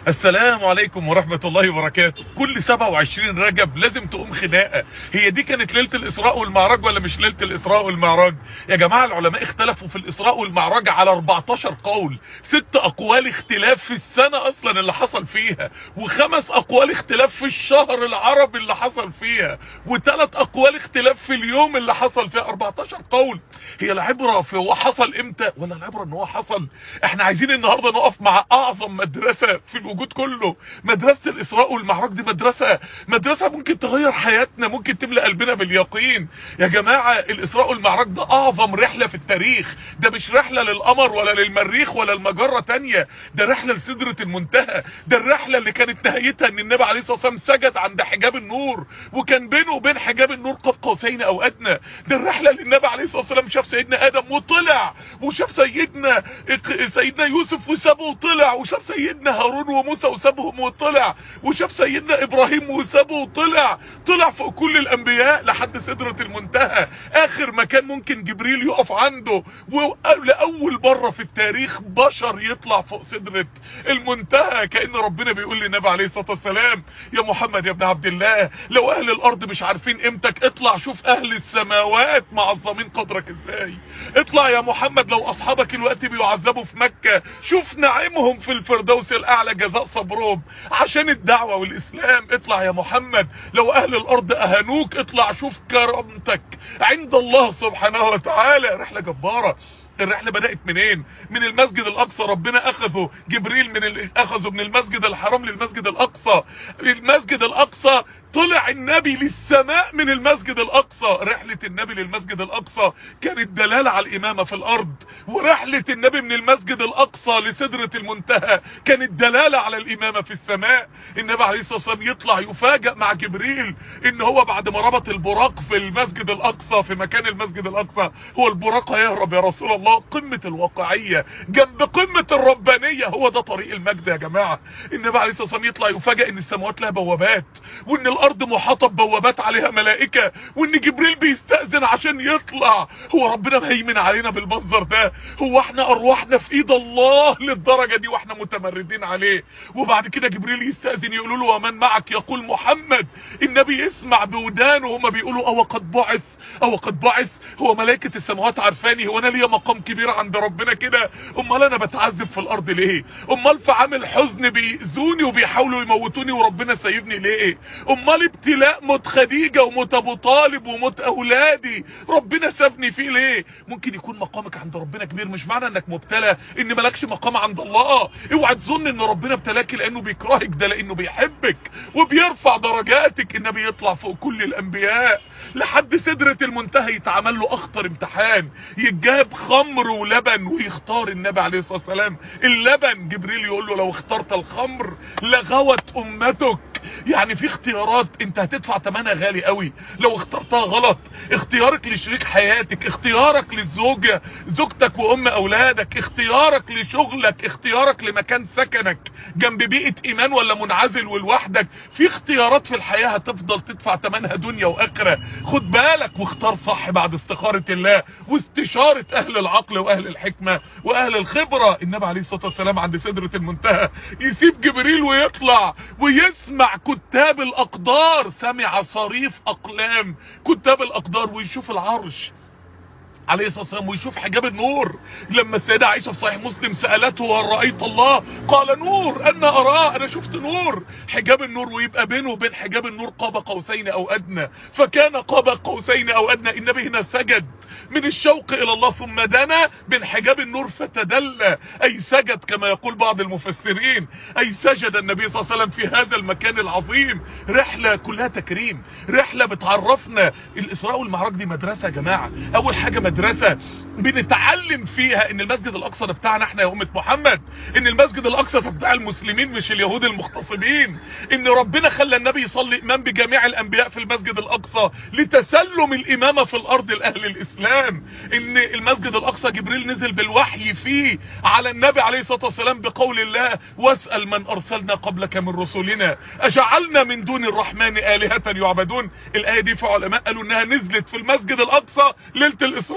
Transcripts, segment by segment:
السلام عليكم ورحمة الله وبركاته كل 27 رجب لازم تقوم خناقة هي دي كانت ليلة الإسراء والمعراج ولا مش ليلة الإسراء والمعراج يا جماعة العلماء اختلفوا في الإسراء والمعراج على 14 قول ست أقوال اختلاف في السنة أصلا اللي حصل فيها وخمس أقوال اختلاف في الشهر العربي اللي حصل فيها وثلاث أقوال اختلاف في اليوم اللي حصل فيها 14 قول هي العبرة في هو حصل امتى ولا العبرة ان هو حصل احنا عايزين النهاردة نقف مع اعظم مدرسة في الوجود كله مدرسة الاسراء والمعراج دي مدرسة مدرسة ممكن تغير حياتنا ممكن تملأ قلبنا باليقين يا جماعة الاسراء والمعراج ده اعظم رحلة في التاريخ ده مش رحلة للقمر ولا للمريخ ولا المجرة تانية ده رحلة لسدرة المنتهى ده الرحلة اللي كانت نهايتها ان النبي عليه الصلاة والسلام سجد عند حجاب النور وكان بينه وبين حجاب النور قاب قوسين او ادنى ده الرحلة اللي النبي عليه الصلاة والسلام شاف سيدنا ادم وطلع وشاف سيدنا سيدنا يوسف وسابه وطلع وشاف سيدنا هارون وموسى وسابهم وطلع وشاف سيدنا ابراهيم وسابه وطلع طلع فوق كل الانبياء لحد سدرة المنتهى اخر مكان ممكن جبريل يقف عنده ولأول مرة في التاريخ بشر يطلع فوق سدرة المنتهى كأن ربنا بيقول للنبي عليه الصلاة والسلام يا محمد يا ابن عبد الله لو اهل الارض مش عارفين قيمتك اطلع شوف اهل السماوات معظمين قدرك ازاي اطلع يا محمد لو اصحابك الوقت بيعذبوا في مكة شوف نعيمهم في الفردوس الاعلى جزاء صبرهم عشان الدعوة والاسلام اطلع يا محمد لو اهل الارض اهانوك اطلع شوف كرامتك عند الله سبحانه وتعالى رحلة جبارة الرحلة بدأت منين من المسجد الاقصى ربنا اخذه جبريل من ال... اخذه من المسجد الحرام للمسجد الاقصى المسجد الاقصى طلع النبي للسماء من المسجد الاقصى رحلة النبي للمسجد الاقصى كانت دلالة على الامامة في الارض ورحلة النبي من المسجد الاقصى لسدرة المنتهى كانت دلالة على الامامة في السماء النبي عليه الصلاة والسلام يطلع يفاجأ مع جبريل ان هو بعد ما ربط البراق في المسجد الاقصى في مكان المسجد الاقصى هو البراق هيهرب يا رسول الله قمة الواقعية جنب قمة الربانية هو ده طريق المجد يا جماعة النبي عليه الصلاة والسلام يطلع يفاجأ ان السماوات لها بوابات وان الارض محاطة ببوابات عليها ملائكة وان جبريل بيستأذن عشان يطلع هو ربنا مهيمن علينا بالمنظر ده هو احنا ارواحنا في ايد الله للدرجة دي واحنا متمردين عليه وبعد كده جبريل يستأذن يقولوا له ومن معك يقول محمد النبي يسمع بودانه هما بيقولوا او قد بعث او قد بعث هو ملائكة السماوات عارفاني هو انا ليا مقام كبير عند ربنا كده امال انا بتعذب في الارض ليه امال في عامل حزن بيأذوني وبيحاولوا يموتوني وربنا سايبني ليه امال ابتلاء موت خديجة وموت ابو طالب وموت اولادي ربنا سابني فيه ليه ممكن يكون مقامك عند ربنا كبير مش معنى انك مبتلى ان مالكش مقام عند الله اوعى تظن ان ربنا ابتلاك لانه بيكرهك ده لانه بيحبك وبيرفع درجاتك النبي يطلع فوق كل الانبياء لحد سدرة المنتهى يتعمل له اخطر امتحان يتجاب خمر ولبن ويختار النبي عليه الصلاة والسلام اللبن جبريل يقول له لو اخترت الخمر لغوت امتك يعني في اختيارات انت هتدفع ثمنها غالي قوي لو اخترتها غلط اختيارك لشريك حياتك اختيارك للزوجة زوجتك وام اولادك اختيارك لشغلك اختيارك لمكان سكنك جنب بيئة ايمان ولا منعزل ولوحدك في اختيارات في الحياة هتفضل تدفع ثمنها دنيا واخرة خد بالك واختار صح بعد استخارة الله واستشارة اهل العقل واهل الحكمة واهل الخبرة النبي عليه الصلاة والسلام عند سدرة المنتهى يسيب جبريل ويطلع ويسمع كتاب الاقدار سمع صريف اقلام كتاب الاقدار ويشوف العرش عليه الصلاة والسلام ويشوف حجاب النور لما السيدة عائشة في صحيح مسلم سألته هل رأيت الله قال نور أنا أراه أنا شفت نور حجاب النور ويبقى بينه وبين حجاب النور قاب قوسين أو أدنى فكان قاب قوسين أو أدنى النبي هنا سجد من الشوق إلى الله ثم دنا من حجاب النور فتدلى أي سجد كما يقول بعض المفسرين أي سجد النبي صلى الله عليه وسلم في هذا المكان العظيم رحلة كلها تكريم رحلة بتعرفنا الإسراء والمعراج دي مدرسة يا جماعة أول حاجة مدرسة بنتعلم فيها ان المسجد الاقصى ده بتاعنا احنا يا امة محمد ان المسجد الاقصى ده بتاع المسلمين مش اليهود المغتصبين ان ربنا خلى النبي يصلي امام بجميع الانبياء في المسجد الاقصى لتسلم الامامة في الارض لاهل الاسلام ان المسجد الاقصى جبريل نزل بالوحي فيه على النبي عليه الصلاة والسلام بقول الله واسأل من ارسلنا قبلك من رسلنا اجعلنا من دون الرحمن الهة يعبدون الاية دي في علماء قالوا انها نزلت في المسجد الاقصى ليلة الاسراء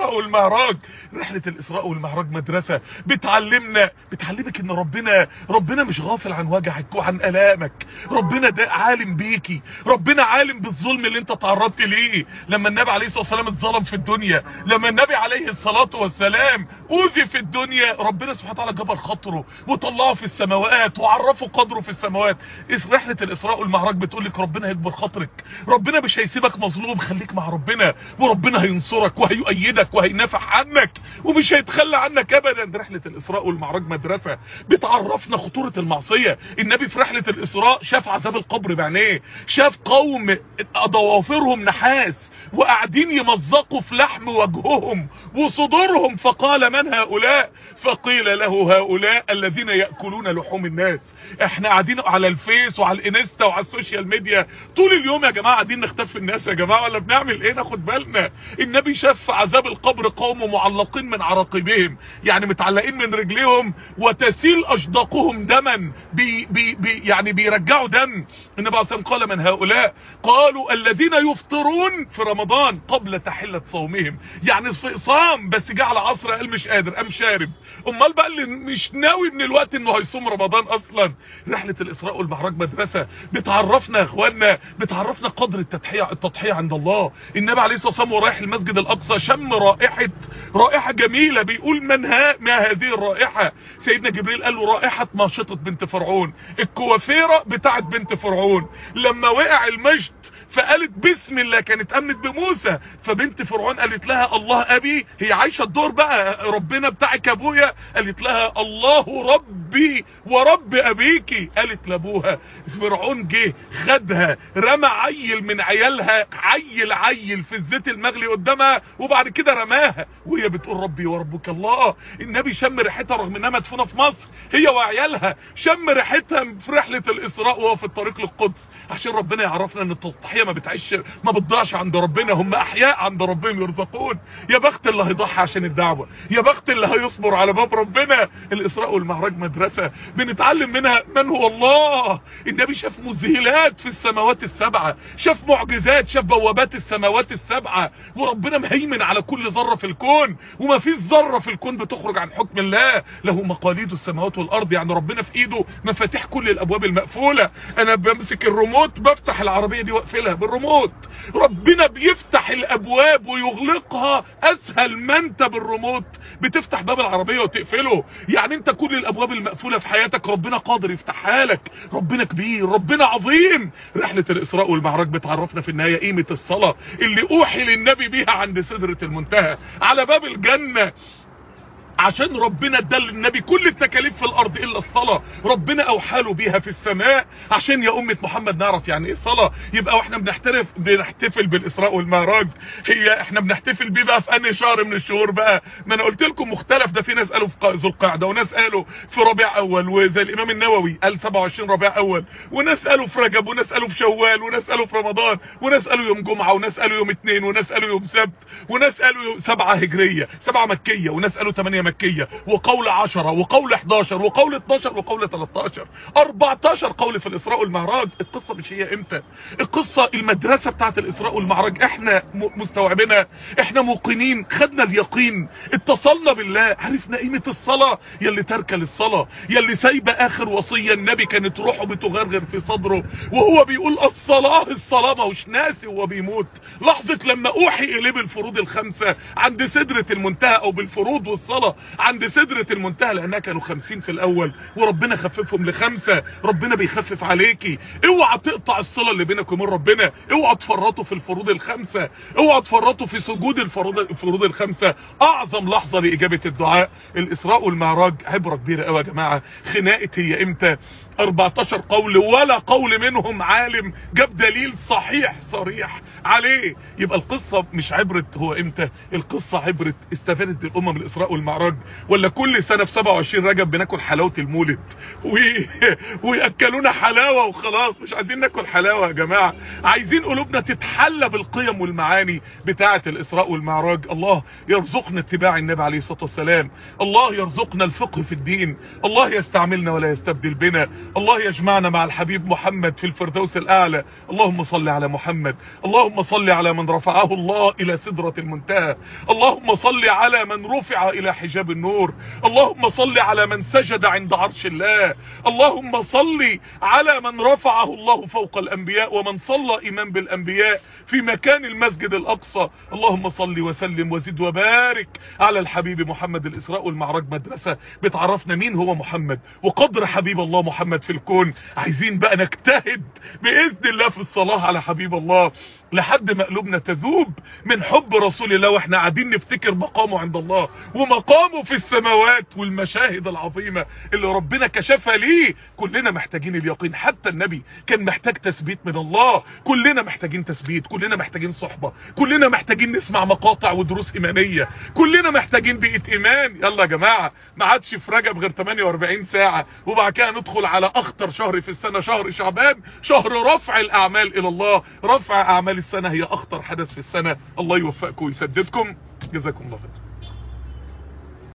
الاسراء والمعراج رحله الاسراء والمعراج مدرسه بتعلمنا بتعلمك ان ربنا ربنا مش غافل عن وجعك وعن الامك ربنا ده عالم بيكي ربنا عالم بالظلم اللي انت تعرضت ليه لما النبي عليه الصلاه والسلام اتظلم في الدنيا لما النبي عليه الصلاه والسلام اوذي في الدنيا ربنا سبحانه وتعالى جبر خاطره وطلعه في السماوات وعرفه قدره في السماوات رحله الاسراء والمعراج بتقول لك ربنا هيكبر خاطرك ربنا مش هيسيبك مظلوم خليك مع ربنا وربنا هينصرك وهيؤيدك وهينافع عنك ومش هيتخلى عنك ابدا رحله الاسراء والمعراج مدرسه بتعرفنا خطوره المعصيه النبي في رحله الاسراء شاف عذاب القبر بعينيه شاف قوم ضوافرهم نحاس وقاعدين يمزقوا في لحم وجههم وصدورهم فقال من هؤلاء فقيل له هؤلاء الذين يأكلون لحوم الناس احنا قاعدين على الفيس وعلى الانستا وعلى السوشيال ميديا طول اليوم يا جماعة قاعدين نختفي الناس يا جماعة ولا بنعمل ايه ناخد بالنا النبي شاف عذاب القبر قوم معلقين من عراقبهم يعني متعلقين من رجليهم وتسيل اشداقهم دما بي بي بي يعني بيرجعوا دم النبي عليه قال من هؤلاء قالوا الذين يفطرون في رمضان قبل تحلة صومهم يعني صام بس جه على عصر قال مش قادر قام شارب امال بقى اللي مش ناوي من الوقت انه هيصوم رمضان اصلا رحلة الاسراء والمعراج مدرسة بتعرفنا يا اخوانا بتعرفنا قدر التضحية التضحية عند الله النبي عليه الصلاة والسلام ورايح المسجد الاقصى شم رائحة رائحة جميلة بيقول من ها ما هذه الرائحة سيدنا جبريل قال له رائحة ماشطة بنت فرعون الكوافيرة بتاعت بنت فرعون لما وقع المجد فقالت بسم الله كانت امنت بموسى فبنت فرعون قالت لها الله ابي هي عايشه الدور بقى ربنا بتاعك ابويا قالت لها الله ربي ورب ابيكي قالت لابوها فرعون جه خدها رمى عيل من عيالها عيل عيل في الزيت المغلي قدامها وبعد كده رماها وهي بتقول ربي وربك الله النبي شم ريحتها رغم انها مدفونه في مصر هي وعيالها شم ريحتها في رحله الاسراء وهو في الطريق للقدس عشان ربنا يعرفنا ان التضحيه ما بتعيش ما بتضيعش عند ربنا هم احياء عند ربهم يرزقون يا بخت اللي هيضحي عشان الدعوه يا بخت اللي هيصبر على باب ربنا الاسراء والمعراج مدرسه بنتعلم منها من هو الله النبي شاف مذهلات في السماوات السبعه شاف معجزات شاف بوابات السماوات السبعه وربنا مهيمن على كل ذره في الكون وما فيش ذره في الكون بتخرج عن حكم الله له مقاليد السماوات والارض يعني ربنا في ايده مفاتيح كل الابواب المقفوله انا بمسك الريموت بفتح العربيه دي واقفلها بالريموت ربنا بيفتح الابواب ويغلقها اسهل ما انت بالريموت بتفتح باب العربيه وتقفله يعني انت كل الابواب المقفوله في حياتك ربنا قادر يفتحها لك ربنا كبير ربنا عظيم رحله الاسراء والمعراج بتعرفنا في النهايه قيمه الصلاه اللي اوحي للنبي بيها عند سدره المنتهى على باب الجنه عشان ربنا ادى النبي كل التكاليف في الارض الا الصلاة ربنا اوحاله بيها في السماء عشان يا امة محمد نعرف يعني ايه صلاة يبقى واحنا بنحترف بنحتفل بالاسراء والمعراج هي احنا بنحتفل بيه بقى في انهي شهر من الشهور بقى ما انا قلت لكم مختلف ده في ناس قالوا في ذو القعده وناس قالوا في ربيع اول وزي الامام النووي قال 27 ربيع اول وناس قالوا في رجب وناس قالوا في شوال وناس قالوا في رمضان وناس قالوا يوم جمعه وناس قالوا يوم اثنين وناس قالوا يوم سبت وناس قالوا سبعة هجريه سبعة مكيه وناس قالوا 8 مكية وقول 10 وقول 11 وقول 12 وقول 13 14 قول في الاسراء والمعراج القصة مش هي امتى القصة المدرسة بتاعت الاسراء والمعراج احنا مستوعبينها احنا موقنين خدنا اليقين اتصلنا بالله عرفنا قيمة الصلاة يلي تركة للصلاة يلي سايبة اخر وصية النبي كانت روحه بتغرغر في صدره وهو بيقول الصلاة الصلاة ما هوش ناسي وهو بيموت لحظة لما اوحي اليه بالفروض الخمسة عند سدرة المنتهى او بالفروض والصلاة عند سدرة المنتهى لانها كانوا خمسين في الاول وربنا خففهم لخمسة ربنا بيخفف عليكي اوعى تقطع الصلة اللي بينك وبين ربنا اوعى تفرطوا في الفروض الخمسة اوعى تفرطوا في سجود الفروض الفروض الخمسة اعظم لحظة لاجابة الدعاء الاسراء والمعراج عبرة كبيرة قوي يا جماعة خناقة هي امتى 14 قول ولا قول منهم عالم جاب دليل صحيح صريح عليه يبقى القصة مش عبرة هو امتى القصة عبرة استفادت الامم الاسراء والمعراج والمعراج ولا كل سنة في 27 رجب بناكل حلاوة المولد و... ويأكلونا حلاوة وخلاص مش عايزين ناكل حلاوة يا جماعة عايزين قلوبنا تتحلى بالقيم والمعاني بتاعة الإسراء والمعراج الله يرزقنا اتباع النبي عليه الصلاة والسلام الله يرزقنا الفقه في الدين الله يستعملنا ولا يستبدل بنا الله يجمعنا مع الحبيب محمد في الفردوس الأعلى اللهم صل على محمد اللهم صل على من رفعه الله إلى سدرة المنتهى اللهم صل على من رفع إلى حجاب النور اللهم صل على من سجد عند عرش الله اللهم صل على من رفعه الله فوق الأنبياء ومن صلى إمام بالأنبياء في مكان المسجد الأقصى اللهم صل وسلم وزد وبارك على الحبيب محمد الإسراء والمعراج مدرسة بتعرفنا مين هو محمد وقدر حبيب الله محمد في الكون عايزين بقى نجتهد بإذن الله في الصلاة على حبيب الله لحد ما قلوبنا تذوب من حب رسول الله واحنا قاعدين نفتكر مقامه عند الله ومقامه في السماوات والمشاهد العظيمة اللي ربنا كشفها ليه كلنا محتاجين اليقين حتى النبي كان محتاج تثبيت من الله كلنا محتاجين تثبيت كلنا محتاجين صحبة كلنا محتاجين نسمع مقاطع ودروس ايمانية كلنا محتاجين بيئة ايمان يلا يا جماعة ما عادش في رجب غير 48 ساعة وبعد كده ندخل على اخطر شهر في السنة شهر شعبان شهر رفع الاعمال الى الله رفع اعمال السنة هي اخطر حدث في السنة الله يوفقكم ويسددكم جزاكم الله خير